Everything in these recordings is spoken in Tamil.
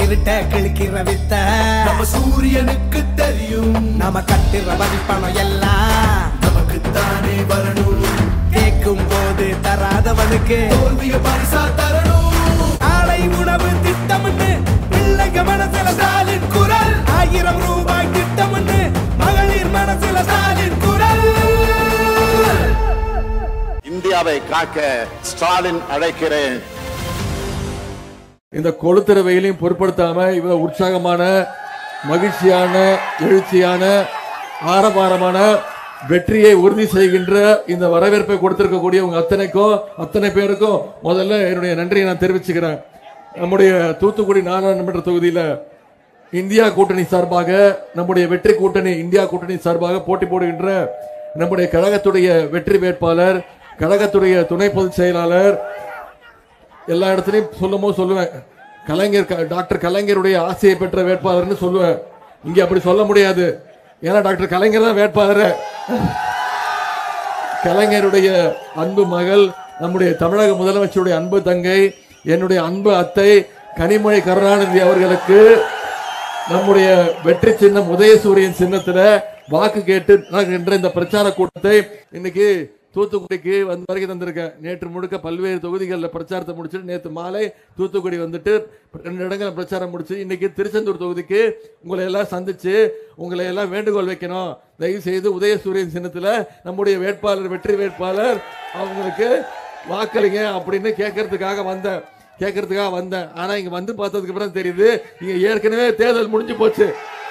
இருட்ட கிழிக்கிற வித்த நம்ம சூரியனுக்கு தெரியும் நாம கட்டுற வரி பணம் எல்லாம் நமக்குத்தானே வரணும் கேட்கும் போது தராதவனுக்கு தோல்விய பரிசா தரணும் ஆலை உணவு திட்டம்னு பிள்ளைங்க மனசுல ஸ்டாலின் குரல் ஆயிரம் ரூபாய் திட்டம்னு மகளிர் மனசுல ஸ்டாலின் குரல் இந்தியாவை காக்க ஸ்டாலின் அழைக்கிறேன் இந்த கொளுத்துற வெயிலையும் பொருட்படுத்தாம இவ்வளவு உற்சாகமான மகிழ்ச்சியான எழுச்சியான ஆரவாரமான வெற்றியை உறுதி செய்கின்ற இந்த வரவேற்பை கொடுத்திருக்கக்கூடிய உங்க அத்தனைக்கும் அத்தனை பேருக்கும் முதல்ல என்னுடைய நன்றியை நான் தெரிவிச்சுக்கிறேன் நம்முடைய தூத்துக்குடி நாடாளுமன்ற தொகுதியில இந்தியா கூட்டணி சார்பாக நம்முடைய வெற்றி கூட்டணி இந்தியா கூட்டணி சார்பாக போட்டி போடுகின்ற நம்முடைய கழகத்துடைய வெற்றி வேட்பாளர் கழகத்துடைய துணை பொதுச் செயலாளர் எல்லா இடத்துலையும் சொல்லும்போது சொல்லுவேன் கலைஞர் க- டாக்டர் கலைஞருடைய ஆசையை பெற்ற வேட்பாளர்னு சொல்லுவேன் இங்க அப்படி சொல்ல முடியாது ஏன்னா டாக்டர் கலைஞர் தான் வேட்பாளர் கலைஞருடைய அன்பு மகள் நம்முடைய தமிழக முதலமைச்சருடைய அன்பு தங்கை என்னுடைய அன்பு அத்தை கனிமொழி கருணாநிதி அவர்களுக்கு நம்முடைய வெற்றி சின்னம் உதயசூரியன் சின்னத்துல வாக்கு கேட்டு நடக்கின்ற இந்த பிரச்சார கூட்டத்தை இன்னைக்கு தூத்துக்குடிக்கு வந்து வருகை தந்திருக்கேன் நேற்று முழுக்க பல்வேறு தொகுதிகளில் பிரச்சாரத்தை முடிச்சுட்டு நேற்று மாலை தூத்துக்குடி வந்துட்டு ரெண்டு இடங்களில் பிரச்சாரம் முடிச்சு இன்னைக்கு திருச்செந்தூர் தொகுதிக்கு உங்களை எல்லாம் சந்திச்சு உங்களை எல்லாம் வேண்டுகோள் வைக்கணும் தயவு செய்து உதயசூரியன் சின்னத்துல நம்முடைய வேட்பாளர் வெற்றி வேட்பாளர் அவங்களுக்கு வாக்களிங்க அப்படின்னு கேட்கறதுக்காக வந்தேன் கேட்கறதுக்காக வந்தேன் ஆனா இங்க வந்து பார்த்ததுக்கு அப்புறம் தெரியுது இங்க ஏற்கனவே தேர்தல் முடிஞ்சு போச்சு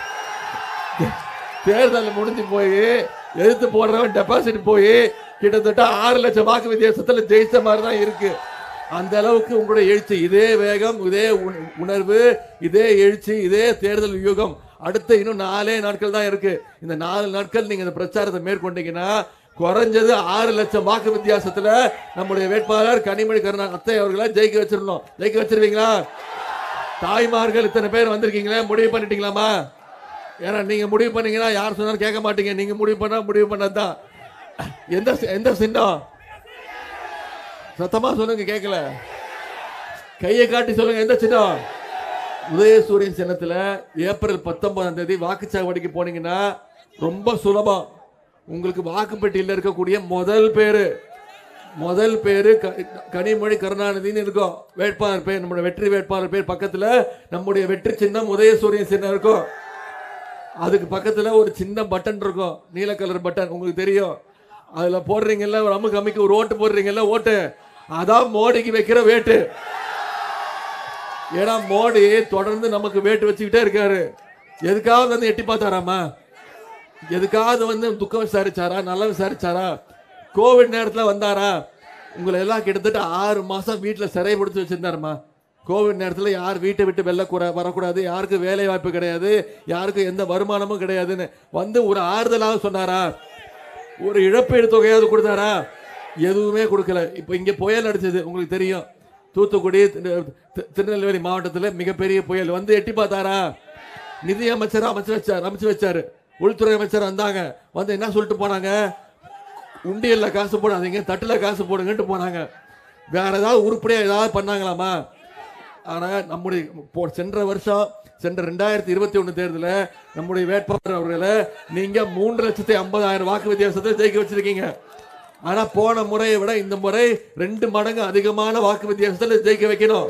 தேர்தல் முடிஞ்சு போய் எதிர்த்து போடுறவன் டெபாசிட் போய் கிட்டத்தட்ட ஆறு லட்சம் வாக்கு வித்தியாசத்துல ஜெயிச்ச மாதிரி தான் இருக்கு அந்த அளவுக்கு உங்களுடைய எழுச்சி இதே வேகம் இதே உண- உணர்வு இதே எழுச்சி இதே தேர்தல் யுகம் அடுத்த இன்னும் நாலே நாட்கள் தான் இருக்கு இந்த நாலு நாட்கள் நீங்க இந்த பிரச்சாரத்தை மேற்கொண்டீங்கன்னா குறைஞ்சது ஆறு லட்சம் வாக்கு வித்தியாசத்துல நம்முடைய வேட்பாளர் கனிமொழி கருணா அத்தை அவர்களை ஜெயிக்க வச்சிடணும் ஜெயிக்க வச்சிருவீங்களா தாய்மார்கள் இத்தனை பேர் வந்திருக்கீங்களே முடிவு பண்ணிட்டீங்களாமா ஏன்னா நீங்க முடிவு பண்ணீங்கன்னா யார் சொன்னாலும் கேட்க மாட்டீங்க நீங்க முடிவு பண்ணா முடிவு பண்ணதான் எந்த சி- எந்த சின்னம் சத்தமா சொல்லுங்க கேட்கல கையை காட்டி சொல்லுங்க எந்த சின்னம் உதயசூரியன் சின்னத்துல ஏப்ரல் பத்தொன்பதாம் தேதி வாக்குச்சாவடிக்கு போனீங்கன்னா ரொம்ப சுலபம் உங்களுக்கு வாக்குப்பட்டியல இருக்கக்கூடிய முதல் பேரு முதல் பேரு க- கனிமொழி கருணாநிதினு இருக்கும் வேட்பாளர் பேர் நம்முடைய வெற்றி வேட்பாளர் பேர் பக்கத்துல நம்முடைய வெற்றி சின்னம் உதயசூரியன் சின்னம் இருக்கும் அதுக்கு பக்கத்துல ஒரு சின்ன பட்டன் இருக்கும் நீல கலர் பட்டன் உங்களுக்கு தெரியும் அதுல போடுறீங்கல்ல ஒரு அமுக்கு அமுக்கு ஒரு ஓட்டு போடுறீங்கல்ல ஓட்டு அதான் மோடிக்கு வைக்கிற வேட்டு ஏன்னா மோடி தொடர்ந்து நமக்கு வேட்டு வச்சுக்கிட்டே இருக்காரு எதுக்காவது வந்து எட்டி பார்த்தாராமா எதுக்காவது வந்து துக்கம் விசாரிச்சாரா நல்லா விசாரிச்சாரா கோவிட் நேரத்துல வந்தாரா உங்களை எல்லாம் கிட்டத்தட்ட ஆறு மாசம் வீட்டுல சிறைப்படுத்தி வச்சிருந்தாருமா கோவிட் நேரத்துல யார் வீட்டை விட்டு வெளில கூற வரக்கூடாது யாருக்கும் வேலை வாய்ப்பு கிடையாது யாருக்கும் எந்த வருமானமும் கிடையாதுன்னு வந்து ஒரு ஆறுதலாக சொன்னாரா ஒரு இழப்பீடு தொகையாவது கொடுத்தாரா எதுவுமே கொடுக்கல இப்போ இங்க புயல் அடிச்சது உங்களுக்கு தெரியும் தூத்துக்குடி திரு- தி- திருநெல்வேலி மாவட்டத்தில் மிகப்பெரிய புயல் வந்து எட்டி பார்த்தாரா நிதி அமைச்சர் அமைச்சு வச்சார் அமைச்சு வச்சாரு உள்துறை அமைச்சர் வந்தாங்க வந்து என்ன சொல்லிட்டு போனாங்க உண்டியல்ல காசு போடாதீங்க தட்டுல காசு போடுங்கன்ட்டு போனாங்க வேற ஏதாவது உருப்படியா ஏதாவது பண்ணாங்களாமா ஆனா நம்முடைய போ- சென்ற வருஷம் சென்ற ரெண்டாயிரத்தி இருபத்தி ஒண்ணு தேர்தலில் நம்முடைய வேட்பாளர் அவர்களை நீங்க மூன்று லட்சத்தி ஐம்பதாயிரம் வாக்கு வித்தியாசத்தை ஜெயிக்க வச்சிருக்கீங்க ஆனா போன முறையை விட இந்த முறை ரெண்டு மடங்கு அதிகமான வாக்கு வித்தியாசத்தில் ஜெயிக்க வைக்கணும்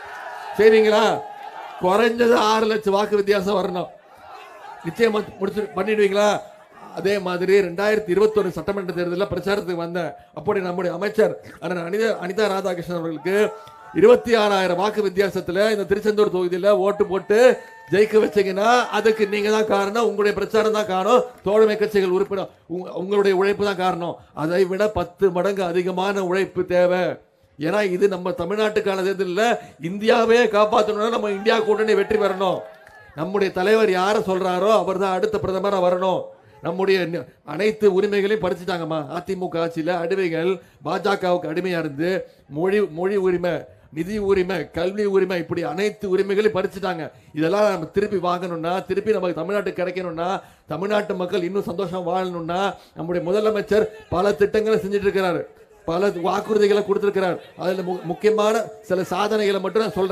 சரிங்களா குறைஞ்சது ஆறு லட்சம் வாக்கு வித்தியாசம் வரணும் நிச்சயமா முடிச்சு பண்ணிடுவீங்களா அதே மாதிரி ரெண்டாயிரத்தி இருபத்தொன்னு சட்டமன்ற தேர்தலில் பிரச்சாரத்துக்கு வந்தேன் அப்படி நம்முடைய அமைச்சர் அண்ணன் அனிதா அனிதா ராதாகிருஷ்ணன் அவர்களுக்கு இருபத்தி ஆறாயிரம் வாக்கு வித்தியாசத்துல இந்த திருச்செந்தூர் தொகுதியில ஓட்டு போட்டு ஜெயிக்க வச்சீங்கன்னா அதுக்கு நீங்க தான் காரணம் உங்களுடைய பிரச்சாரம் தான் காரணம் தோழமை கட்சிகள் உறுப்பினர் உங்க- உங்களுடைய உழைப்பு தான் காரணம் அதை விட பத்து மடங்கு அதிகமான உழைப்பு தேவை ஏன்னா இது நம்ம தமிழ்நாட்டுக்கான தேர்தல் இல்ல இந்தியாவே காப்பாற்றணும்னா நம்ம இந்தியா கூட்டணி வெற்றி பெறணும் நம்முடைய தலைவர் யாரை சொல்றாரோ அவர் தான் அடுத்த பிரதமரா வரணும் நம்முடைய ந- அனைத்து உரிமைகளையும் படிச்சுட்டாங்கம்மா அதிமுக ஆட்சியில அடிமைகள் பாஜகவுக்கு அடிமையா இருந்து மொழி மொழி உரிமை நிதி உரிமை கல்வி உரிமை இப்படி அனைத்து உரிமைகளையும் பறிச்சுட்டாங்க இதெல்லாம் நம்ம திருப்பி வாங்கணும்னா திருப்பி நமக்கு தமிழ்நாட்டுக்கு கிடைக்கணும்னா தமிழ்நாட்டு மக்கள் இன்னும் சந்தோஷம் வாழணும்னா நம்முடைய முதலமைச்சர் பல திட்டங்களை செஞ்சுட்டு இருக்கிறாரு பல வாக்குறுதிகளை கொடுத்திருக்கிறார் அதுல மு- முக்கியமான சில சாதனைகளை மட்டும் நான் சொல்றேன்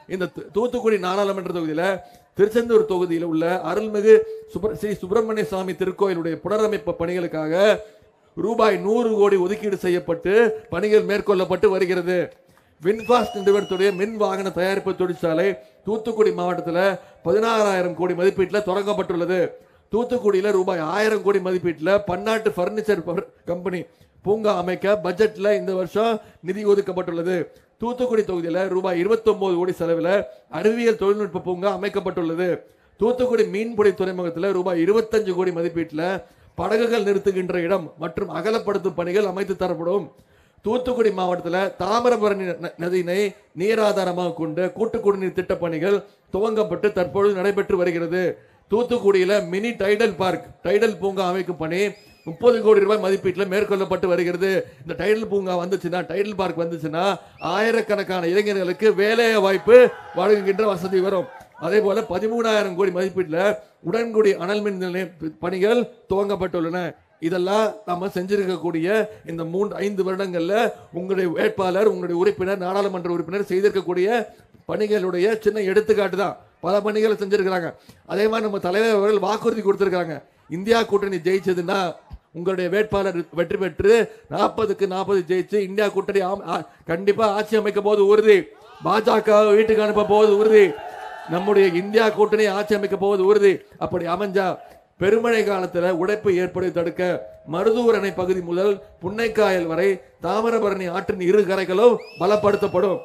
இந்த து- தூத்துக்குடி நாடாளுமன்ற தொகுதியில திருச்செந்தூர் தொகுதியில் உள்ள அருள்மிகு சுப்ர ஸ்ரீ சுப்பிரமணிய சுவாமி திருக்கோயிலுடைய புனரமைப்பு பணிகளுக்காக ரூபாய் நூறு கோடி ஒதுக்கீடு செய்யப்பட்டு பணிகள் மேற்கொள்ளப்பட்டு வருகிறது வின்பாஸ்ட் நிறுவனத்துடைய மின் வாகன தயாரிப்பு தொழிற்சாலை தூத்துக்குடி மாவட்டத்தில் பதினாறாயிரம் கோடி மதிப்பீட்டில் தொடங்கப்பட்டுள்ளது தூத்துக்குடியில ரூபாய் ஆயிரம் கோடி மதிப்பீட்டில் பன்னாட்டு பர்னிச்சர் கம்பெனி பூங்கா அமைக்க பட்ஜெட்ல இந்த வருஷம் நிதி ஒதுக்கப்பட்டுள்ளது தூத்துக்குடி தொகுதியில் ரூபாய் 29 கோடி செலவில் அறிவியல் தொழில்நுட்ப பூங்கா அமைக்கப்பட்டுள்ளது தூத்துக்குடி மீன்பிடி துறைமுகத்தில் ரூபாய் 25 கோடி மதிப்பீட்டில் படகுகள் நிறுத்துகின்ற இடம் மற்றும் அகலப்படுத்தும் பணிகள் அமைத்து தரப்படும் தூத்துக்குடி மாவட்டத்தில் தாமிரபரணி ந- நதியினை நீராதாரமாக கொண்டு கூட்டு குடிநீர் திட்ட பணிகள் துவங்கப்பட்டு தற்பொழுது நடைபெற்று வருகிறது தூத்துக்குடியில மினி டைடல் பார்க் டைடல் பூங்கா அமைக்கும் பணி முப்பது கோடி ரூபாய் மதிப்பீட்டில் மேற்கொள்ளப்பட்டு வருகிறது இந்த டைடல் பூங்கா வந்துச்சுன்னா டைடல் பார்க் வந்துச்சுன்னா ஆயிரக்கணக்கான இளைஞர்களுக்கு வேலை வாய்ப்பு வழங்குகின்ற வசதி வரும் அதே போல பதிமூணாயிரம் கோடி மதிப்பீட்டில் உடன்குடி அனல் மின் நிலைய பணிகள் துவங்கப்பட்டுள்ளன இதெல்லாம் நம்ம செஞ்சிருக்கக்கூடிய இந்த மூன்று ஐந்து வருடங்கள்ல உங்களுடைய வேட்பாளர் உங்களுடைய உறுப்பினர் நாடாளுமன்ற உறுப்பினர் செய்திருக்கக்கூடிய பணிகளுடைய சின்ன எடுத்துக்காட்டு தான் பல பணிகளை செஞ்சிருக்கிறாங்க அதே மாதிரி நம்ம தலைவர் அவர்கள் வாக்குறுதி கொடுத்திருக்காங்க இந்தியா கூட்டணி ஜெயிச்சதுன்னா உங்களுடைய வேட்பாளர் வெற்றி பெற்று நாற்பதுக்கு நாற்பது ஜெயிச்சு இந்தியா கூட்டணி ஆம்- ஆ- கண்டிப்பா ஆட்சி அமைக்க போது உறுதி பாஜக வீட்டுக்கு அனுப்ப போவது உறுதி நம்முடைய இந்தியா கூட்டணி ஆட்சி அமைக்க போவது உறுதி அப்படி அமைஞ்சா பெருமழை காலத்துல உடைப்பு ஏற்படுவதை தடுக்க மருதூர் அணை பகுதி முதல் புன்னைக்காயல் வரை தாமிரபரணி ஆற்றின் இரு கரைகளும் பலப்படுத்தப்படும்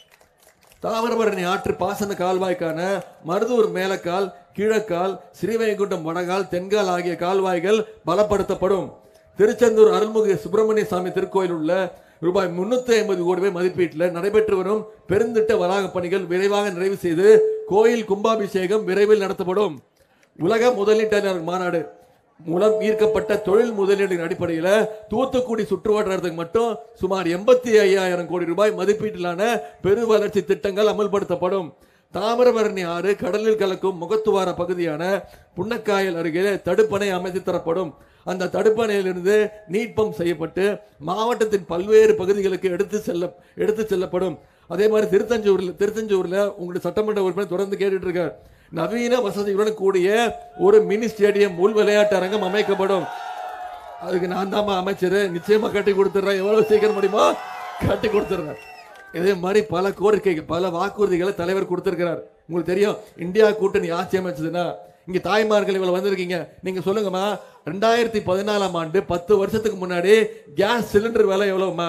தாமிரபரணி ஆற்று பாசன கால்வாய்க்கான மருதூர் மேலக்கால் கீழக்கால் ஸ்ரீவைகுண்டம் வடகால் தென்கால் ஆகிய கால்வாய்கள் பலப்படுத்தப்படும் திருச்செந்தூர் அருள்மிகு சுப்பிரமணிய சாமி திருக்கோயில் உள்ள ரூபாய் முன்னூத்தி ஐம்பது கோடி ரூபாய் மதிப்பீட்டில் நடைபெற்று வரும் பெருந்திட்ட வளாக பணிகள் விரைவாக நிறைவு செய்து கோயில் கும்பாபிஷேகம் விரைவில் நடத்தப்படும் உலக முதலீட்டாளர் மாநாடு மூலம் ஈர்க்கப்பட்ட தொழில் முதலீட்டின் அடிப்படையில் தூத்துக்குடி சுற்றுவட்டாரத்துக்கு மட்டும் சுமார் எண்பத்தி ஐயாயிரம் கோடி ரூபாய் மதிப்பீட்டிலான பெரு வளர்ச்சி திட்டங்கள் அமல்படுத்தப்படும் தாமிரபரணி ஆறு கடலில் கலக்கும் முகத்துவார பகுதியான புன்னக்காயல் அருகே தடுப்பணை அமைத்து தரப்படும் அந்த தடுப்பணையிலிருந்து நீட் பம்ப் செய்யப்பட்டு மாவட்டத்தின் பல்வேறு பகுதிகளுக்கு எடுத்து செல்ல எடுத்து செல்லப்படும் அதே மாதிரி திருத்தஞ்சூர்ல திருத்தஞ்சூர்ல உங்களுடைய சட்டமன்ற உறுப்பினர் தொடர்ந்து கேட்டுட்டு இருக்கார் நவீன வசதியுடன் கூடிய ஒரு மினி ஸ்டேடியம் உள் விளையாட்டு அரங்கம் அமைக்கப்படும் அதுக்கு நான் தாம்மா அமைச்சர் நிச்சயமா கட்டி கொடுத்துட்றேன் எவ்வளவு சீக்கிரம் முடியுமோ கட்டி கொடுத்துட்றேன் இதே மாதிரி பல கோரிக்கைகள் பல வாக்குறுதிகளை தலைவர் கொடுத்திருக்கிறார் உங்களுக்கு தெரியும் இந்தியா கூட்டணி ஆட்சி அமைச்சதுன்னா இங்க தாய்மார்கள் இவ்வளவு வந்திருக்கீங்க நீங்க சொல்லுங்கம்மா ரெண்டாயிரத்தி பதினாலாம் ஆண்டு பத்து வருஷத்துக்கு முன்னாடி கேஸ் சிலிண்டர் விலை எவ்வளவுமா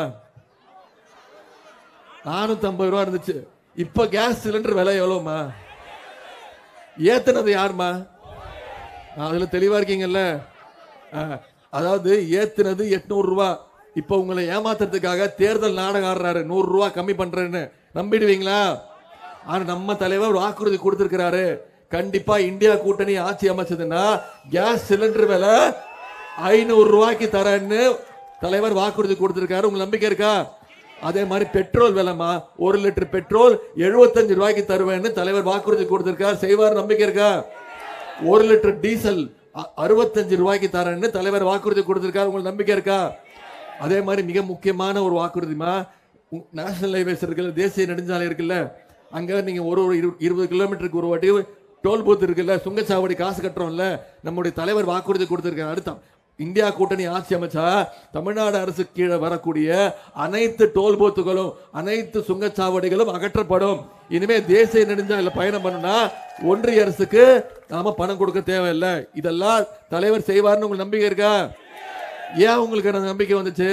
நானூத்தி ஐம்பது ரூபா இருந்துச்சு இப்ப கேஸ் சிலிண்டர் விலை எவ்வளவுமா ஏத்துனது யாருமா அதுல தெளிவா இருக்கீங்கல்ல ஆ, அதாவது ஏத்துனது எட்நூறு ரூபா இப்ப உங்களை ஏமாத்துறதுக்காக தேர்தல் நாடகம் ஆடுறாரு நூறு ரூபா கம்மி பண்றேன்னு நம்பிடுவீங்களா ஆனா நம்ம தலைவர் வாக்குறுதி கொடுத்திருக்கிறாரு கண்டிப்பா இந்தியா கூட்டணி ஆட்சி அமைச்சதுன்னா கேஸ் சிலிண்டர் விலை ஐநூறு ரூபாய்க்கு தரேன்னு தலைவர் வாக்குறுதி கொடுத்திருக்காரு உங்களுக்கு நம்பிக்கை இருக்கா அதே மாதிரி பெட்ரோல் விலைமா ஒரு லிட்டர் பெட்ரோல் 75 ரூபாய்க்கு தருவேன்னு தலைவர் வாக்குறுதி கொடுத்திருக்கார் செய்வார் நம்பிக்கை இருக்கா ஒரு லிட்டர் டீசல் அ- 65 ரூபாய்க்கு தரேன்னு தலைவர் வாக்குறுதி கொடுத்திருக்காரு உங்களுக்கு நம்பிக்கை இருக்கா அதே மாதிரி மிக முக்கியமான ஒரு வாக்குறுதிமா நேஷனல் ஹைவேஸ் இருக்குல்ல தேசிய நெடுஞ்சாலை இருக்குல்ல அங்க நீங்க ஒரு ஒரு இரு- இருபது கிலோமீட்டருக்கு ஒரு வாட்டி டோல் பூத் இருக்குல்ல சுங்கச்சாவடி காசு கட்டுறோம்ல நம்முடைய தலைவர் வாக்குறுதி கொடுத்திருக்காரு அடுத்த இந்தியா கூட்டணி ஆட்சி அமைச்சா தமிழ்நாடு அரசு கீழே வரக்கூடிய அனைத்து டோல் பூத்துகளும் அனைத்து சுங்கச்சாவடிகளும் அகற்றப்படும் இனிமே தேசிய நெடுஞ்சாலையில பயணம் பண்ணுனா ஒன்றிய அரசுக்கு நாம பணம் கொடுக்க தேவையில்லை இதெல்லாம் தலைவர் செய்வார்னு உங்களுக்கு நம்பிக்கை இருக்கா ஏன் உங்களுக்கு அந்த நம்பிக்கை வந்துச்சு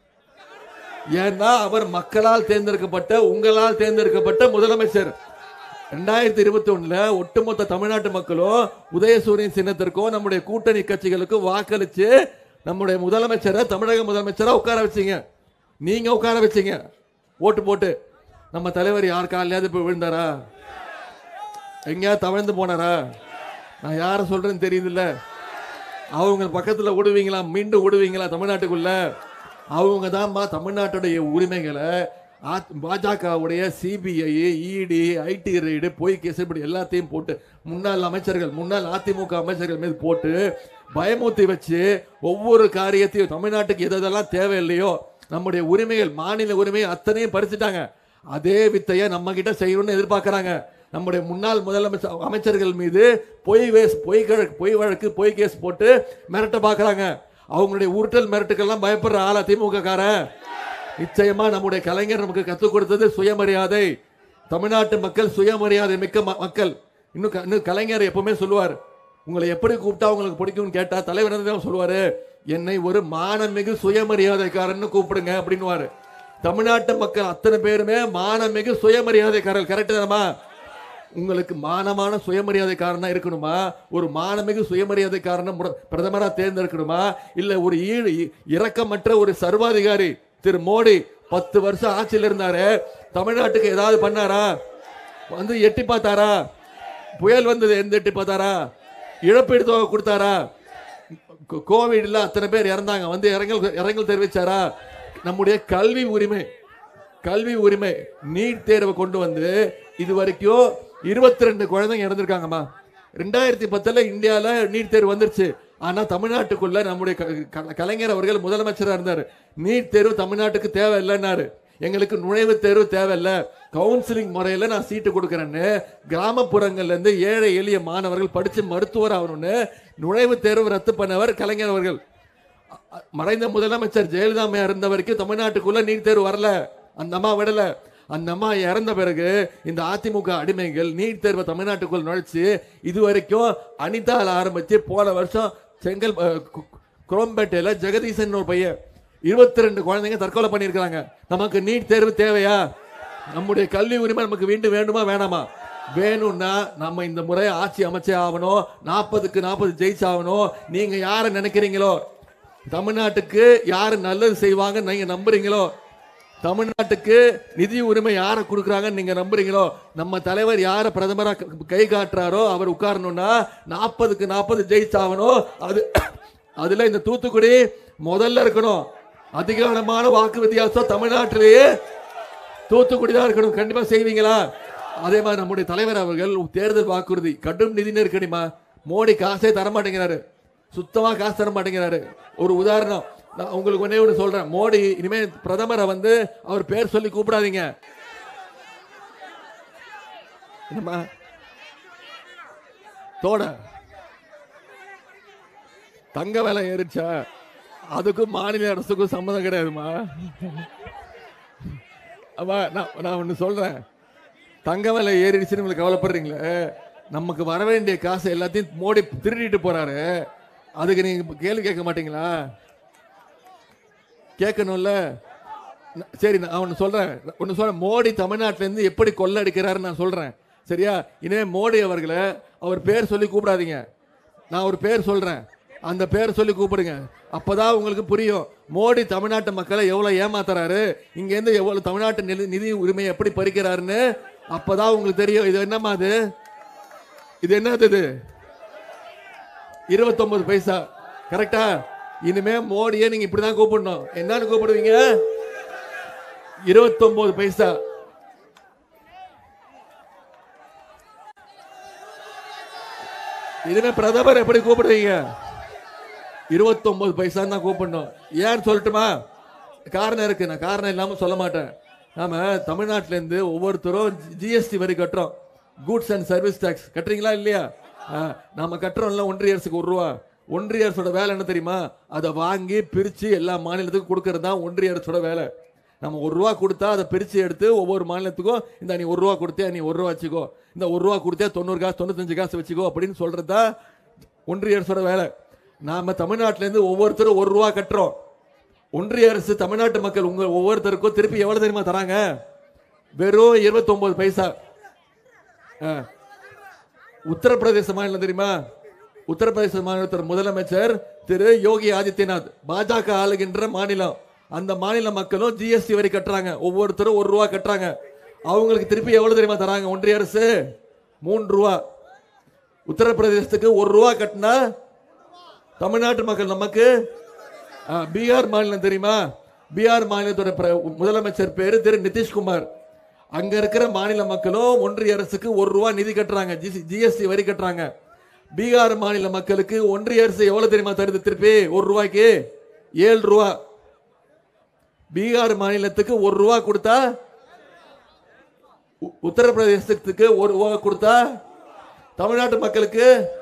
ஏன்னா அவர் மக்களால் தேர்ந்தெடுக்கப்பட்ட உங்களால் தேர்ந்தெடுக்கப்பட்ட முதலமைச்சர் ரெண்டாயிரத்தி இருபத்தி ஒண்ணுல ஒட்டுமொத்த தமிழ்நாட்டு மக்களும் உதயசூரியன் சின்னத்திற்கும் நம்முடைய கூட்டணி கட்சிகளுக்கும் வாக்களிச்சு நம்முடைய முதலமைச்சரை தமிழக முதலமைச்சரா உட்கார வச்சீங்க நீங்க உட்கார வச்சீங்க ஓட்டு போட்டு நம்ம தலைவர் யார் காலையாவது போய் விழுந்தாரா எங்கேயாவது தவழ்ந்து போனாரா நான் யாரை சொல்றேன்னு தெரியுதுல்ல அவங்க பக்கத்துல விடுவீங்களா மீண்டும் விடுவீங்களா தமிழ்நாட்டுக்குள்ள அவங்க தான்மா தமிழ்நாட்டுடைய உரிமைகளை ஆத்- பாஜகவுடைய சிபிஐ இடி ஐடி ரைடு பொய் கேஸ் இப்படி எல்லாத்தையும் போட்டு முன்னாள் அமைச்சர்கள் முன்னாள் அதிமுக அமைச்சர்கள் மீது போட்டு பயமுத்தி வச்சு ஒவ்வொரு காரியத்தையும் தமிழ்நாட்டுக்கு எது எதெல்லாம் தேவையில்லையோ நம்முடைய உரிமைகள் மாநில உரிமை அத்தனையும் பறிச்சுட்டாங்க அதே வித்தையை நம்ம கிட்ட செய்யணும்னு எதிர்பார்க்கறாங்க நம்முடைய முன்னாள் முதலமைச்சர் அமைச்சர்கள் மீது பொய் வேஸ் பொய் கழ- பொய் வழக்கு பொய் கேஸ் போட்டு மிரட்ட பார்க்கறாங்க அவங்களுடைய உருட்டல் மிரட்டுக்கெல்லாம் பயப்படுற ஆளா திமுக காரன் நிச்சயமா நம்முடைய கலைஞர் நமக்கு கற்றுக் கொடுத்தது சுயமரியாதை தமிழ்நாட்டு மக்கள் சுயமரியாதை மிக்க ம- மக்கள் இன்னும் க- இன்னும் கலைஞர் எப்பவுமே சொல்லுவார் உங்களை எப்படி கூப்பிட்டா உங்களுக்கு பிடிக்கும்னு கேட்டா தலைவர் என்ன தெரியுமா சொல்லுவாரு என்னை ஒரு மானமிகு சுயமரியாதைக்காரன்னு கூப்பிடுங்க அப்படின்னுவாரு தமிழ்நாட்டு மக்கள் அத்தனை பேருமே மானமிகு சுயமரியாதைக்காரர்கள் கரெக்ட் தானமா உங்களுக்கு மானமான சுயமரியாதைக்காரனா இருக்கணுமா ஒரு மானமிகு சுயமரியாதைக்காரனை முட- பிரதமரா தேர்ந்தெடுக்கணுமா இல்ல ஒரு ஈடு இ- இரக்கமற்ற ஒரு சர்வாதிகாரி திரு மோடி பத்து வருஷம் ஆட்சியில் இருந்தாரு தமிழ்நாட்டுக்கு ஏதாவது பண்ணாரா வந்து எட்டி பார்த்தாரா புயல் வந்தது எந்த எட்டி பார்த்தாரா இழப்பீடு தொகை கொடுத்தாரா கோ- கோவிட்ல அத்தனை பேர் இறந்தாங்க வந்து இரங்கல் இரங்கல் தெரிவிச்சாரா நம்முடைய கல்வி உரிமை கல்வி உரிமை நீட் தேர்வை கொண்டு வந்து இது வரைக்கும் இருபத்தி ரெண்டு குழந்தைங்க இறந்திருக்காங்கம்மா ரெண்டாயிரத்தி பத்துல இந்தியால நீட் தேர்வு வந்துருச்சு ஆனா தமிழ்நாட்டுக்குள்ள நம்முடைய க- க- கலைஞர் அவர்கள் முதலமைச்சரா இருந்தார் நீட் தேர்வு தமிழ்நாட்டுக்கு தேவையில்லைன்னாரு எங்களுக்கு நுழைவுத் தேர்வு தேவையில்ல கவுன்சிலிங் முறையில நான் சீட்டு கொடுக்கறேன்னு கிராமப்புறங்கள்ல இருந்து ஏழை எளிய மாணவர்கள் படிச்சு மருத்துவர் ஆகணும்னு நுழைவுத் தேர்வு ரத்து பண்ணவர் கலைஞர் அவர்கள் அ- மறைந்த முதலமைச்சர் ஜெயலலிதா அம்மையா இருந்த வரைக்கும் தமிழ்நாட்டுக்குள்ள நீட் தேர்வு வரல அந்த அம்மா விடல அந்த அம்மா இறந்த பிறகு இந்த அதிமுக அடிமைகள் நீட் தேர்வை தமிழ்நாட்டுக்குள் நுழைச்சு இது வரைக்கும் அனிதால ஆரம்பிச்சு போன வருஷம் செங்கல் அஹ், கு- குரோம்பேட்டையில ஜெகதீசன் ஒரு பையன் இருபத்தி ரெண்டு குழந்தைங்க தற்கொலை பண்ணியிருக்காங்க நமக்கு நீட் தேர்வு தேவையா நம்முடைய கல்வி உரிமை நமக்கு வீண்டு வேண்டுமா வேணாமா வேணும்னா நம்ம இந்த முறை ஆட்சி அமைச்சே ஆகணும் நாற்பதுக்கு நாற்பது ஜெயிச்சாகணும் நீங்க யாரை நினைக்கிறீங்களோ தமிழ்நாட்டுக்கு யாரு நல்லது செய்வாங்க நீங்க நம்புறீங்களோ தமிழ்நாட்டுக்கு நிதி உரிமை யாரை கொடுக்குறாங்கன்னு நீங்க நம்புறீங்களோ நம்ம தலைவர் யாரை பிரதமரா க- கை காட்டுறாரோ அவர் உட்காரணும்னா நாற்பதுக்கு நாற்பது ஜெயிச்சாகணும் அது அதுல இந்த தூத்துக்குடி முதல்ல இருக்கணும் அதிகமான வாக்கு வித்தியாசம் தமிழ்நாட்டிலேயே தூத்துக்குடி தான் இருக்கணும் கண்டிப்பா செய்வீங்களா அதே மாதிரி நம்முடைய தலைவர் அவர்கள் தேர்தல் வாக்குறுதி கடும் நிதி நெருக்கடிமா மோடி காசே தர மாட்டேங்கிறாரு சுத்தமா காசு தர மாட்டேங்கிறாரு ஒரு உதாரணம் நான் உங்களுக்கு ஒண்ணே ஒன்று சொல்றேன் மோடி இனிமே பிரதமரை வந்து அவர் பேர் சொல்லி கூப்பிடாதீங்க என்னம்மா தோட தங்க விலை ஏறிச்சா அதுக்கும் மாநில அரசுக்கும் சம்மதம் கிடையாதுமா அவா நான் நான் ஒன்று சொல்கிறேன் தங்க விலை ஏறிடுச்சுன்னு உங்களுக்கு கவலைப்படுறீங்களே நமக்கு வர வேண்டிய காசு எல்லாத்தையும் மோடி திருடிட்டு போறாரு அதுக்கு நீங்க கேள்வி கேட்க மாட்டீங்களா கேட்கணும்ல ந- சரி நான் ஒன்று சொல்றேன் ஒன்று சொல்றேன் மோடி தமிழ்நாட்டிலேருந்து எப்படி கொள்ளடிக்கிறாருன்னு நான் சொல்றேன் சரியா இனிமே மோடி அவர்களை அவர் பேர் சொல்லி கூப்பிடாதீங்க நான் ஒரு பேர் சொல்றேன் அந்த பேர் சொல்லி கூப்பிடுங்க அப்பதான் உங்களுக்கு புரியும் மோடி தமிழ்நாட்டு மக்களை எவ்வளவு ஏமாத்துறாரு இங்க இருந்து எவ்வளவு தமிழ்நாட்டு நிதி- நிதி உரிமையை எப்படி பறிக்கிறாருன்னு அப்பதான் உங்களுக்கு தெரியும் இது என்னம்மா அது இது என்னது இது இருபத்தொன்பது பைசா கரெக்டா இனிமே மோடியை நீங்க இப்படிதான் கூப்பிடணும் என்னன்னு கூப்பிடுவீங்க இருபத்தொன்பது பைசா இனிமே பிரதமர் எப்படி கூப்பிடுவீங்க இருபத்தொன்பது பைசா தான் கூப்பிடணும் ஏன்னு சொல்லட்டுமா காரணம் இருக்கு நான் காரணம் இல்லாம சொல்ல மாட்டேன் நாம தமிழ்நாட்டுல இருந்து ஒவ்வொருத்தரும் ஜிஎஸ்டி வரி கட்டுறோம் கூட்ஸ் அண்ட் சர்வீஸ் டாக்ஸ் கட்டுறீங்களா இல்லையா ஆ, நாம கட்டுறோம்ல ஒன்றிய அரசுக்கு ஒரு ரூபா ஒன்றிய அரசோட வேலை என்ன தெரியுமா அதை வாங்கி பிரிச்சு எல்லா மாநிலத்துக்கும் கொடுக்கறது தான் ஒன்றிய அரசோட வேலை நம்ம ஒரு ரூபா கொடுத்தா அதை பிரிச்சு எடுத்து ஒவ்வொரு மாநிலத்துக்கும் இந்த நீ ஒரு ரூபா கொடுத்தே நீ ஒரு ரூபா வச்சுக்கோ இந்த ஒரு ரூபா கொடுத்தே தொண்ணூறு காசு தொண்ணூத்தஞ்சு காசு வச்சுக்கோ அப்படின்னு சொல்றது தான் ஒன்றிய அரசோட வேலை நாம தமிழ்நாட்டுல இருந்து ஒவ்வொருத்தரும் ஒரு ரூபா கட்டுறோம் ஒன்றிய அரசு தமிழ்நாட்டு மக்கள் உங்க ஒவ்வொருத்தருக்கும் திருப்பி எவ்வளவு தெரியுமா தராங்க வெறும் 29 பைசா ஆ. உத்தரப்பிரதேச மாநிலம் தெரியுமா உத்தரப்பிரதேச மாநிலத்தோட முதலமைச்சர் திரு யோகி ஆதித்யநாத் பாஜக ஆளுகின்ற மாநிலம் அந்த மாநில மக்களும் ஜிஎஸ்டி வரி கட்டுறாங்க ஒவ்வொருத்தரும் ஒரு ரூபா கட்டுறாங்க அவங்களுக்கு திருப்பி எவ்வளவு தெரியுமா தராங்க ஒன்றிய அரசு மூன்று ரூபா உத்தரப்பிரதேசத்துக்கு ஒரு ரூபா கட்டினா தமிழ்நாட்டு மக்கள் நமக்கு ஆ, பீகார் மாநிலம் தெரியுமா பீகார் மாநிலத்தோட பிர- முதலமைச்சர் பேரு திரு நிதிஷ்குமார் அங்க இருக்கிற மாநில மக்களும் ஒன்றிய அரசுக்கு ஒரு ரூபா நிதி கட்டுறாங்க ஜிஎஸ்டி வரி கட்டுறாங்க பீகார் மாநில மக்களுக்கு ஒன்றிய அரசு எவ்வளவு தெரியுமா தருது திருப்பி ஒரு ரூபாய்க்கு ஏழு ரூபா பீகார் மாநிலத்துக்கு ஒரு ரூபா கொடுத்தா உ- உத்தரப்பிரதேசத்துக்கு ஒரு ரூபா கொடுத்தா தமிழ்நாட்டு மக்களுக்கு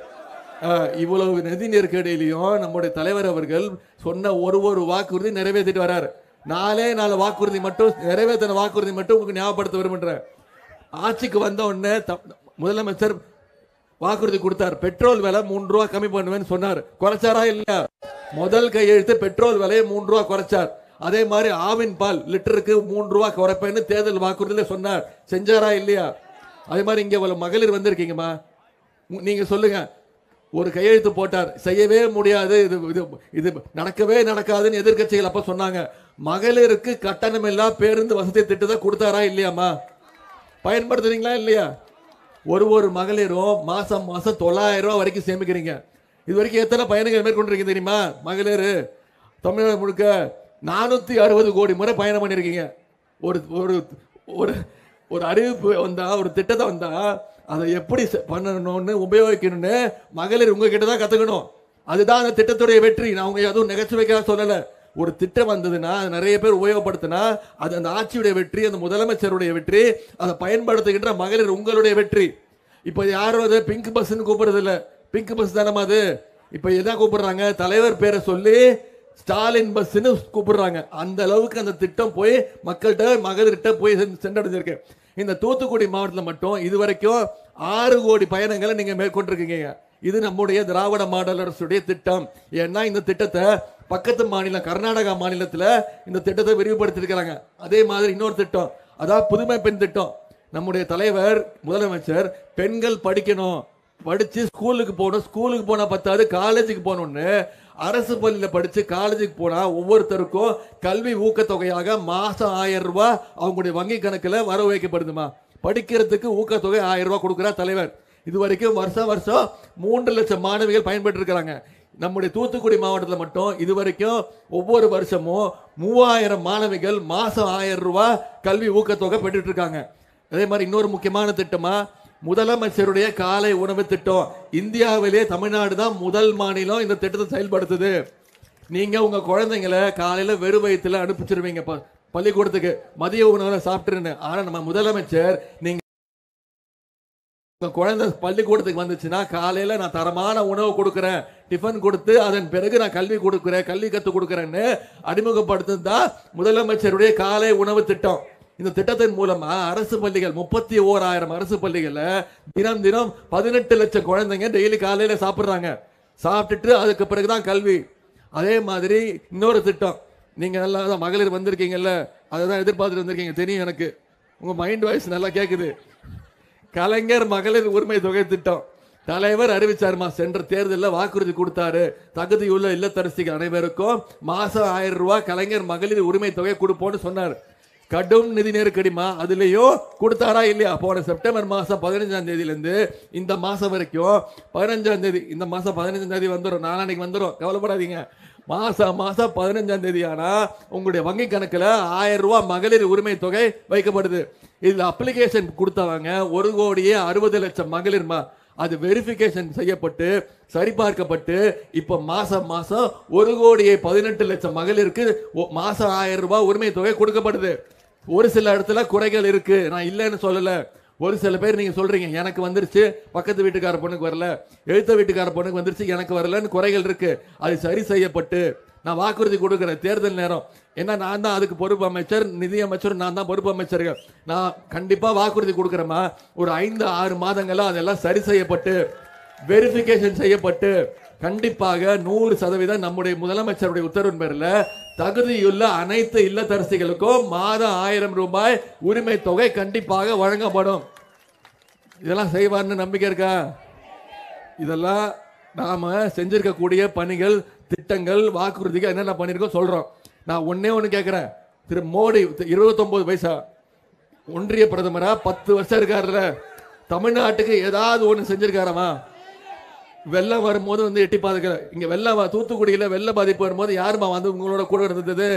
அஹ், இவ்வளவு நிதி நெருக்கடியிலையும் நம்முடைய தலைவர் அவர்கள் சொன்ன ஒரு ஒரு வாக்குறுதி நிறைவேற்றிட்டு வராரு நாலே நாலு வாக்குறுதி மட்டும் நிறைவேற்றின வாக்குறுதி மட்டும் உங்களுக்கு ஞாபகப்படுத்த விரும்புகிறேன் ஆட்சிக்கு வந்த உடனே த- முதலமைச்சர் வாக்குறுதி கொடுத்தார் பெட்ரோல் விலை மூணு ரூபா கம்மி பண்ணுவேன்னு சொன்னார் குறைச்சாரா இல்லையா முதல் கையெழுத்து பெட்ரோல் விலையை மூணு ரூபா குறைச்சார் அதே மாதிரி ஆவின் பால் லிட்டருக்கு மூணு ரூபா குறைப்பேன்னு தேர்தல் வாக்குறுதியில சொன்னார் செஞ்சாரா இல்லையா அதே மாதிரி இங்க இவ்வளவு மகளிர் வந்திருக்கீங்கம்மா உ- நீங்க சொல்லுங்க ஒரு கையெழுத்து போட்டார் செய்யவே முடியாது இது இது இது நடக்கவே நடக்காதுன்னு எதிர்க்கட்சிகள் அப்ப சொன்னாங்க மகளிருக்கு கட்டணமில்லா பேருந்து வசதி திட்டத்தை கொடுத்தாரா இல்லையாம்மா பயன்படுத்துறீங்களா இல்லையா ஒரு ஒரு மகளிரும் மாசம் மாசம் தொள்ளாயிரம் ரூபாய் வரைக்கும் சேமிக்கிறீங்க இது வரைக்கும் எத்தனை பயணங்கள் மேற்கொண்டிருக்கீங்க தெரியுமா மகளிர் தமிழ்நாடு முழுக்க நானூத்தி அறுபது கோடி முறை பயணம் பண்ணிருக்கீங்க ஒரு ஒரு ஒரு ஒரு அறிவிப்பு வந்தா ஒரு திட்டத்தை வந்தா அதை எப்படி செ- பண்ணணும்னு உபயோகிக்கணும்னு மகளிர் உங்ககிட்ட தான் கத்துக்கணும் அதுதான் அந்த திட்டத்துடைய வெற்றி நான் உங்க எதுவும் நகைச்சுவைக்காக சொல்லல ஒரு திட்டம் வந்ததுன்னா அது நிறைய பேர் உபயோகப்படுத்தினா அது அந்த ஆட்சியுடைய வெற்றி அந்த முதலமைச்சருடைய வெற்றி அதை பயன்படுத்துகின்ற மகளிர் உங்களுடைய வெற்றி இப்போ யாரும் அது பிங்க் பஸ்ன்னு கூப்பிடுறது இல்ல பிங்க் பஸ் தானமா அது இப்போ எதான் கூப்பிடுறாங்க தலைவர் பேரை சொல்லி ஸ்டாலின் பஸ்ன்னு கூப்பிடுறாங்க அந்த அளவுக்கு அந்த திட்டம் போய் மக்கள்கிட்ட மகளிர்கிட்ட போய் சென்று- சென்றடைஞ்சிருக்கு இந்த தூத்துக்குடி மாவட்டத்தில் மட்டும் இதுவரைக்கும் ஆறு கோடி பயணங்களை நீங்க மேற்கொண்டிருக்கீங்க இது நம்முடைய திராவிட மாடல் அரசுடைய திட்டம் ஏன்னா இந்த திட்டத்தை பக்கத்து மாநிலம் கர்நாடகா மாநிலத்துல இந்த திட்டத்தை விரிவுபடுத்தியிருக்கிறாங்க அதே மாதிரி இன்னொரு திட்டம் அதாவது புதுமை பெண் திட்டம் நம்முடைய தலைவர் முதலமைச்சர் பெண்கள் படிக்கணும் படிச்சு ஸ்கூலுக்கு போகணும் ஸ்கூலுக்கு போனா பத்தாது காலேஜுக்கு போகணும்னு அரசு பள்ளியில படிச்சு காலேஜுக்கு போனா ஒவ்வொருத்தருக்கும் கல்வி ஊக்கத்தொகையாக மாசம் ஆயிரம் ரூபாய் அவங்களுடைய வங்கி கணக்குல வர வைக்கப்படுதுமா படிக்கிறதுக்கு ஊக்கத்தொகை ஆயிரம் ரூபாய் கொடுக்குறார் தலைவர் இது வரைக்கும் வருஷம் வருஷம் மூன்று லட்சம் மாணவிகள் பயன்பெற்று இருக்கிறாங்க நம்முடைய தூத்துக்குடி மாவட்டத்தில் மட்டும் இது வரைக்கும் ஒவ்வொரு வருஷமும் மூவாயிரம் மாணவிகள் மாசம் ஆயிரம் ரூபாய் கல்வி ஊக்கத்தொகை பெற்றுட்டு இருக்காங்க அதே மாதிரி இன்னொரு முக்கியமான திட்டமா முதலமைச்சருடைய காலை உணவு திட்டம் இந்தியாவிலே தமிழ்நாடு தான் முதல் மாநிலம் இந்த திட்டத்தை செயல்படுத்துது நீங்க உங்க குழந்தைங்களை காலையில வெறும் வயிற்றுல அனுப்பிச்சிருவீங்க ப- பள்ளிக்கூடத்துக்கு மதிய உணவுல சாப்பிட்டுருன்னு ஆனா நம்ம முதலமைச்சர் நீங்க உங்க குழந்தை பள்ளிக்கூடத்துக்கு வந்துச்சுன்னா காலையில நான் தரமான உணவு கொடுக்குறேன் டிஃபன் கொடுத்து அதன் பிறகு நான் கல்வி கொடுக்குறேன் கல்வி கத்து கொடுக்குறேன்னு அறிமுகப்படுத்துறது தான் முதலமைச்சருடைய காலை உணவு திட்டம் இந்த திட்டத்தின் மூலமா அரசு பள்ளிகள் முப்பத்தி ஓராயிரம் அரசு பள்ளிகள்ல தினம் தினம் பதினெட்டு லட்சம் குழந்தைங்க டெய்லி காலையில சாப்பிடுறாங்க சாப்பிட்டுட்டு அதுக்கு பிறகுதான் கல்வி அதே மாதிரி இன்னொரு திட்டம் நீங்க நல்லா தான் மகளிர் வந்திருக்கீங்கல்ல அதை தான் எதிர்பார்த்துட்டு வந்திருக்கீங்க தெரியும் எனக்கு உங்க மைண்ட் வாய்ஸ் நல்லா கேக்குது கலைஞர் மகளிர் உரிமை தொகை திட்டம் தலைவர் அறிவிச்சாருமா சென்ற தேர்தலில் வாக்குறுதி கொடுத்தாரு தகுதியுள்ள இல்லத்தரசிகள் அனைவருக்கும் மாசம் ஆயிரம் ரூபாய் கலைஞர் மகளிர் உரிமை தொகை கொடுப்போம்னு சொன்னார் கடும் நிதி நெருக்கடிமா அதுலயும் கொடுத்தாரா இல்லையா போன செப்டம்பர் மாசம் பதினஞ்சாம் தேதியில இருந்து இந்த மாசம் வரைக்கும் பதினஞ்சாம் தேதி இந்த மாசம் பதினஞ்சாம் தேதி வந்துடும் நாளானைக்கு வந்துடும் கவலைப்படாதீங்க மாசம் மாசம் பதினஞ்சாம் தேதி ஆனா உங்களுடைய வங்கி கணக்குல ஆயிரம் ரூபாய் மகளிர் உரிமை தொகை வைக்கப்படுது இதுல அப்ளிகேஷன் கொடுத்தவங்க ஒரு கோடியே அறுபது லட்சம் மகளிர்மா அது வெரிஃபிகேஷன் செய்யப்பட்டு சரிபார்க்கப்பட்டு இப்ப மாசம் மாசம் ஒரு கோடியே பதினெட்டு லட்சம் மகளிருக்கு ஒ- மாசம் ஆயிரம் ரூபாய் உரிமை தொகை கொடுக்கப்படுது ஒரு சில இடத்துல குறைகள் இருக்கு நான் இல்லைன்னு சொல்லல ஒரு சில பேர் நீங்க சொல்றீங்க எனக்கு வந்துருச்சு பக்கத்து வீட்டுக்கார பொண்ணுக்கு வரல எழுத்த வீட்டுக்கார பொண்ணுக்கு வந்துருச்சு எனக்கு வரலன்னு குறைகள் இருக்கு அது சரி செய்யப்பட்டு நான் வாக்குறுதி கொடுக்குறேன் தேர்தல் நேரம் ஏன்னா நான் தான் அதுக்கு பொறுப்பு அமைச்சர் நிதி அமைச்சர் நான் தான் பொறுப்பு அமைச்சர்கள் நான் கண்டிப்பா வாக்குறுதி கொடுக்குறேம்மா ஒரு ஐந்து ஆறு மாதங்களா அதெல்லாம் சரி செய்யப்பட்டு வெரிஃபிகேஷன் செய்யப்பட்டு கண்டிப்பாக நூறு சதவீதம் நம்முடைய முதலமைச்சருடைய உத்தரவின் பேர்ல தகுதியுள்ள அனைத்து இல்லத்தரசிகளுக்கும் மாதம் ஆயிரம் ரூபாய் உரிமை தொகை கண்டிப்பாக வழங்கப்படும் இதெல்லாம் செய்வார்னு நம்பிக்கை இருக்கா இதெல்லாம் நாம செஞ்சிருக்கக்கூடிய பணிகள் திட்டங்கள் வாக்குறுதிகள் என்னென்ன பண்ணிருக்கோம் சொல்றோம் நான் ஒண்ணே ஒண்ணு கேட்கிறேன் திரு மோடி இருபத்தொன்பது பைசா ஒன்றிய பிரதமரா பத்து வருஷம் இருக்காருல்ல தமிழ்நாட்டுக்கு ஏதாவது ஒண்ணு செஞ்சிருக்காராமா வெள்ளம் வரும்போது வந்து எட்டி பாதுக்கல இங்க வெள்ளம் வ- தூத்துக்குடியில வெள்ள பாதிப்பு வரும்போது யாருமா வந்து உங்களோட கூட இருந்தது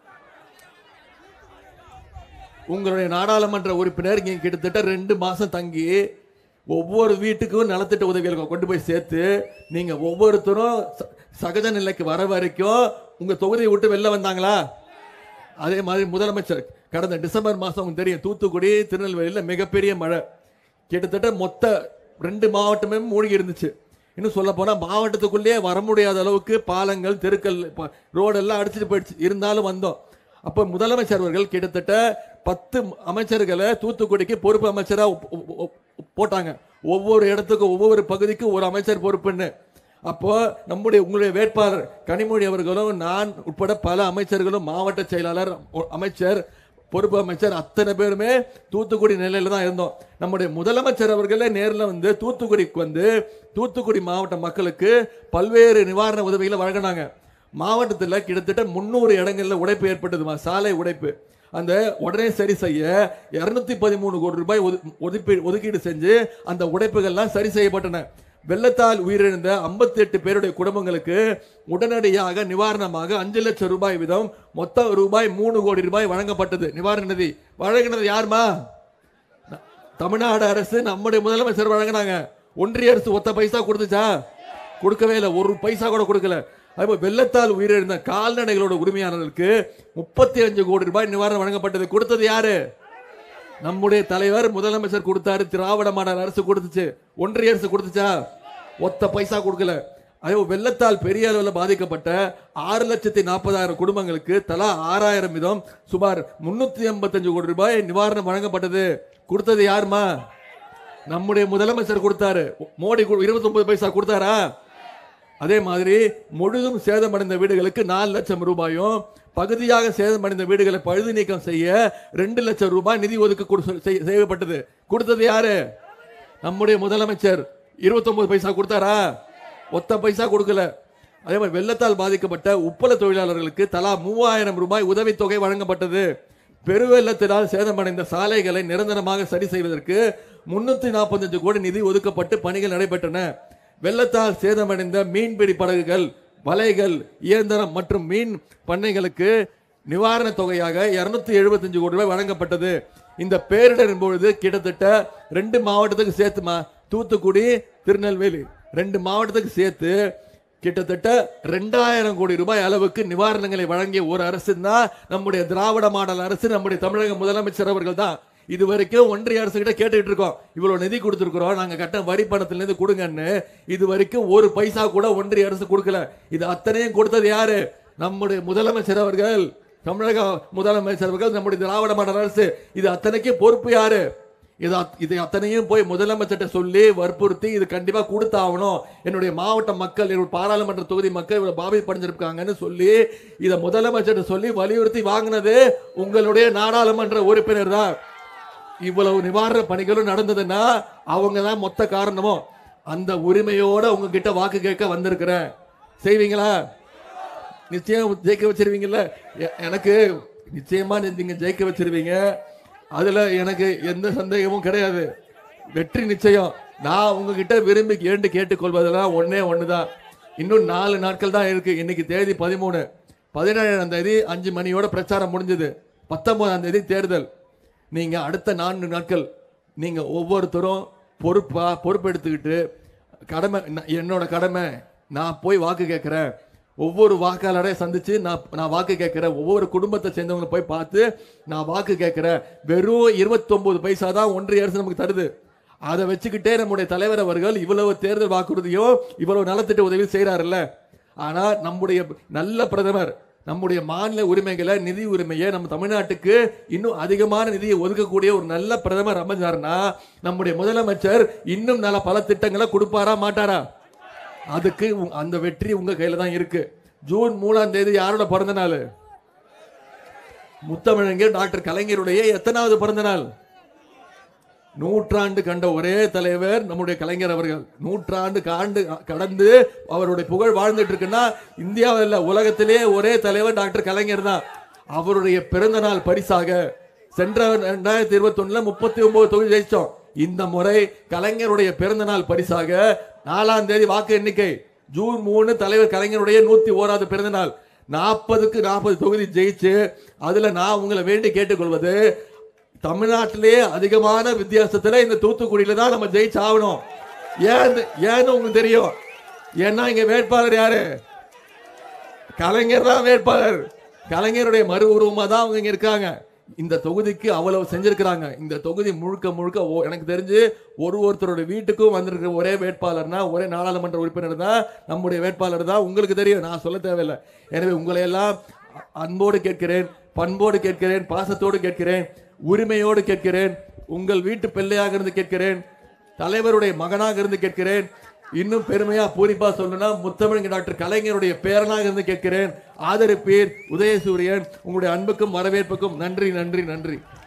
உங்களுடைய நாடாளுமன்ற உறுப்பினர் இங்க கிட்டத்தட்ட ரெண்டு மாசம் தங்கி ஒவ்வொரு வீட்டுக்கும் நலத்திட்ட உதவிகள் கொண்டு போய் சேர்த்து நீங்க ஒவ்வொருத்தரும் ச- சகஜ நிலைக்கு வர வரைக்கும் உங்க தொகுதியை விட்டு வெளில வந்தாங்களா அதே மாதிரி முதலமைச்சர் கடந்த டிசம்பர் மாசம் உங்களுக்கு தெரியும் தூத்துக்குடி திருநெல்வேலியில் மிகப்பெரிய மழை கிட்டத்தட்ட மொத்த ரெண்டு மாவட்டமே மூழ்கி இருந்துச்சு இன்னும் சொல்ல போனா மாவட்டத்துக்குள்ளேயே வர முடியாத அளவுக்கு பாலங்கள் தெருக்கள் ரோடு எல்லாம் அடிச்சிட்டு போயிடுச்சு இருந்தாலும் வந்தோம் அப்ப முதலமைச்சர் அவர்கள் கிட்டத்தட்ட பத்து அமைச்சர்களை தூத்துக்குடிக்கு பொறுப்பு அமைச்சரா ஒப்- ஒப்- ஒப்- போட்டாங்க ஒவ்வொரு இடத்துக்கும் ஒவ்வொரு பகுதிக்கும் ஒரு அமைச்சர் பொறுப்புன்னு அப்போ நம்முடைய உங்களுடைய வேட்பாளர் கனிமொழி அவர்களும் நான் உட்பட பல அமைச்சர்களும் மாவட்ட செயலாளர் ஒ- அமைச்சர் பொறுப்பு அமைச்சர் அத்தனை பேருமே தூத்துக்குடி நிலையில தான் இருந்தோம் நம்முடைய முதலமைச்சர் அவர்களே நேர்ல வந்து தூத்துக்குடிக்கு வந்து தூத்துக்குடி மாவட்ட மக்களுக்கு பல்வேறு நிவாரண உதவிகளை வழங்கினாங்க மாவட்டத்தில் கிட்டத்தட்ட முந்நூறு இடங்கள்ல உடைப்பு ஏற்பட்டதுமா சாலை உடைப்பு அந்த உடனே சரி செய்ய இருநூத்தி பதிமூணு கோடி ரூபாய் ஒது- ஒதுப்பீ ஒதுக்கீடு செஞ்சு அந்த உடைப்புகள்லாம் சரி செய்யப்பட்டன வெள்ளத்தால் உயிரிழந்த 58 பேருடைய குடும்பங்களுக்கு உடனடியாக நிவாரணமாக அஞ்சு லட்சம் ரூபாய் வீதம் மொத்த ரூபாய் மூணு கோடி ரூபாய் வழங்கப்பட்டது நிவாரண நிதி வழங்கினது யாருமா ந- தமிழ்நாடு அரசு நம்முடைய முதலமைச்சர் வழங்கினாங்க ஒன்றிய அரசு ஒத்த பைசா கொடுத்துச்சா கொடுக்கவே இல்லை ஒரு பைசா கூட கொடுக்கல அதே வெள்ளத்தால் உயிரிழந்த கால்நடைகளோட உரிமையாளர்களுக்கு முப்பத்தி அஞ்சு கோடி ரூபாய் நிவாரணம் வழங்கப்பட்டது கொடுத்தது யாரு நம்முடைய தலைவர் முதலமைச்சர் கொடுத்தாரு திராவிட மாடல் அரசு கொடுத்துச்சு ஒன்றிய அரசு கொடுத்துச்சா ஒத்த பைசா கொடுக்கல அதே வெள்ளத்தால் பெரிய அளவில் பாதிக்கப்பட்ட ஆறு லட்சத்தி நாற்பதாயிரம் குடும்பங்களுக்கு தலா ஆறாயிரம் வீதம் சுமார் முன்னூத்தி எண்பத்தஞ்சு கோடி ரூபாய் நிவாரணம் வழங்கப்பட்டது கொடுத்தது யாருமா நம்முடைய முதலமைச்சர் கொடுத்தாரு மோடி இருபத்தி ஒன்பது பைசா கொடுத்தாரா அதே மாதிரி முழுதும் சேதமடைந்த வீடுகளுக்கு நாலு லட்சம் ரூபாயும் பகுதியாக சேதமடைந்த வீடுகளை பழுது நீக்கம் செய்ய ரெண்டு லட்சம் ரூபாய் நிதி ஒதுக்க கொடு- செய்- செய்யப்பட்டது கொடுத்தது யாரு நம்முடைய முதலமைச்சர் 29 பைசா கொடுத்தாரா ஒத்த பைசா கொடுக்கல அதே மாதிரி வெள்ளத்தால் பாதிக்கப்பட்ட உப்பள தொழிலாளர்களுக்கு தலா மூவாயிரம் ரூபாய் உதவித்தொகை வழங்கப்பட்டது பெருவெள்ளத்தினால் சேதமடைந்த சாலைகளை நிரந்தரமாக சரி செய்வதற்கு முன்னூத்தி நாற்பத்தஞ்சு கோடி நிதி ஒதுக்கப்பட்டு பணிகள் நடைபெற்றன வெள்ளத்தால் சேதமடைந்த மீன்பிடி படகுகள் வலைகள் இயந்திரம் மற்றும் மீன் பண்ணைகளுக்கு நிவாரண தொகையாக 275 எழுபத்தஞ்சு கோடி ரூபாய் வழங்கப்பட்டது இந்த பேரிடரின் பொழுது கிட்டத்தட்ட ரெண்டு மாவட்டத்துக்கு சேர்த்துமா தூத்துக்குடி திருநெல்வேலி ரெண்டு மாவட்டத்துக்கு சேர்த்து கிட்டத்தட்ட ரெண்டாயிரம் கோடி ரூபாய் அளவுக்கு நிவாரணங்களை வழங்கிய ஒரு அரசு தான் நம்முடைய திராவிட மாடல் அரசு நம்முடைய தமிழக முதலமைச்சர் அவர்கள் தான் இது வரைக்கும் ஒன்றிய அரசு கிட்ட கேட்டுட்டு இருக்கோம் இவ்வளவு நிதி கொடுத்திருக்கிறோம் நாங்க கட்ட வரி பணத்துல இருந்து கொடுங்கன்னு இது வரைக்கும் ஒரு பைசா கூட ஒன்றிய அரசு கொடுக்கல இது அத்தனையும் கொடுத்தது யாரு நம்முடைய முதலமைச்சர் அவர்கள் தமிழக முதலமைச்சர் அவர்கள் நம்முடைய திராவிட மாடல் அரசு இது அத்தனைக்கும் பொறுப்பு யாரு இது அத்- இது அத்தனையும் போய் முதலமைச்சர்கிட்ட சொல்லி வற்புறுத்தி இது கண்டிப்பா கொடுத்தாகணும் என்னுடைய மாவட்ட மக்கள் என்னுடைய பாராளுமன்ற தொகுதி மக்கள் இவ்வளவு பாதிப்படைஞ்சிருக்காங்கன்னு சொல்லி இதை முதலமைச்சர்கிட்ட சொல்லி வலியுறுத்தி வாங்கினது உங்களுடைய நாடாளுமன்ற உறுப்பினர் தான் இவ்வளவு நிவாரண பணிகளும் நடந்ததுன்னா அவங்க தான் மொத்த காரணமும் அந்த உரிமையோட உங்ககிட்ட வாக்கு கேட்க வந்திருக்கிறேன் செய்வீங்களா நிச்சயம் ஜெயிக்க வச்சிருவீங்கல்ல எ- எனக்கு நிச்சயமா நீ- நீங்க ஜெயிக்க வச்சிருவீங்க அதுல எனக்கு எந்த சந்தேகமும் கிடையாது வெற்றி நிச்சயம் நான் உங்ககிட்ட விரும்பி ஏண்டு கேட்டுக்கொள்வதெல்லாம் ஒண்ணே ஒண்ணுதான் இன்னும் நாலு நாட்கள் தான் இருக்கு இன்னைக்கு தேதி பதிமூணு பதினேழாம் தேதி அஞ்சு மணியோட பிரச்சாரம் முடிஞ்சது பத்தொன்பதாம் தேதி தேர்தல் நீங்க அடுத்த நான்கு நாட்கள் நீங்க ஒவ்வொருத்தரும் பொறுப்பா பொறுப்பெடுத்துக்கிட்டு கடமை ந- என்னோட கடமை நான் போய் வாக்கு கேட்கிறேன் ஒவ்வொரு வாக்காளரை சந்திச்சு நான் நான் வாக்கு கேட்கிறேன் ஒவ்வொரு குடும்பத்தை சேர்ந்தவங்களை போய் பார்த்து நான் வாக்கு கேட்கிறேன் வெறும் 29 பைசா தான் ஒன்றிய அரசு நமக்கு தருது அதை வச்சுக்கிட்டே நம்முடைய தலைவர் அவர்கள் இவ்வளவு தேர்தல் வாக்குறுதியும் இவ்வளவு நலத்திட்ட உதவி செய்யறாருல்ல ஆனா நம்முடைய நல்ல பிரதமர் நம்முடைய மாநில உரிமைகளை நிதி உரிமையை நம்ம தமிழ்நாட்டுக்கு இன்னும் அதிகமான நிதியை ஒதுக்கக்கூடிய ஒரு நல்ல பிரதமர் அமைஞ்சாருன்னா நம்முடைய முதலமைச்சர் இன்னும் நல்ல பல திட்டங்களை கொடுப்பாரா மாட்டாரா அதுக்கு உங்க- அந்த வெற்றி உங்க கையில தான் இருக்கு ஜூன் மூணாம் தேதி யாரோட பிறந்த நாள் முத்தமிழங்கர் டாக்டர் கலைஞருடைய எத்தனாவது பிறந்த நாள் நூற்றாண்டு கண்ட ஒரே தலைவர் நம்முடைய கலைஞர் அவர்கள் நூற்றாண்டு காண்டு கடந்து அவருடைய புகழ் வாழ்ந்துட்டு இருக்குன்னா இந்தியாவில் இல்ல உலகத்திலே ஒரே தலைவர் டாக்டர் கலைஞர் தான் அவருடைய பிறந்த நாள் பரிசாக சென்ற ரெண்டாயிரத்தி இருபத்தி ஒண்ணுல முப்பத்தி ஒன்பது தொகுதி ஜெயிச்சோம் இந்த முறை கலைஞருடைய பிறந்த நாள் பரிசாக நாலாம் தேதி வாக்கு எண்ணிக்கை ஜூன் மூணு தலைவர் கலைஞருடைய நூத்தி ஓராவது பிறந்த நாள் நாற்பதுக்கு நாற்பது தொகுதி ஜெயிச்சு அதுல நான் உங்களை வேண்டி கேட்டுக்கொள்வது தமிழ்நாட்டிலே அதிகமான வித்தியாசத்துல இந்த தூத்துக்குடியில தான் நம்ம ஜெயிச்சு ஆகணும் ஏன் ஏன்னு உங்களுக்கு தெரியும் ஏன்னா இங்க வேட்பாளர் யாரு கலைஞர் தான் வேட்பாளர் கலைஞருடைய மறு உருவமா தான் அவங்க இங்க இருக்காங்க இந்த தொகுதிக்கு அவ்வளவு செஞ்சிருக்கிறாங்க இந்த தொகுதி முழுக்க முழுக்க ஓ- எனக்கு தெரிஞ்சு ஒரு ஒருத்தருடைய வீட்டுக்கும் வந்திருக்கிற ஒரே வேட்பாளர்னா ஒரே நாடாளுமன்ற உறுப்பினர் தான் நம்முடைய வேட்பாளர் தான் உங்களுக்கு தெரியும் நான் சொல்ல தேவையில்லை எனவே உங்களை எல்லாம் அ- அன்போடு கேட்கிறேன் பண்போடு கேட்கிறேன் பாசத்தோடு கேட்கிறேன் உரிமையோடு கேட்கிறேன் உங்கள் வீட்டு பிள்ளையாக இருந்து கேட்கிறேன் தலைவருடைய மகனாக இருந்து கேட்கிறேன் இன்னும் பெருமையா பூரிப்பா சொல்லணும்னா முத்தமிழ் டாக்டர் கலைஞருடைய பேரனாக இருந்து கேட்கிறேன் ஆதரிப்பீர் உதயசூரியன் உங்களுடைய அன்புக்கும் வரவேற்புக்கும் நன்றி நன்றி நன்றி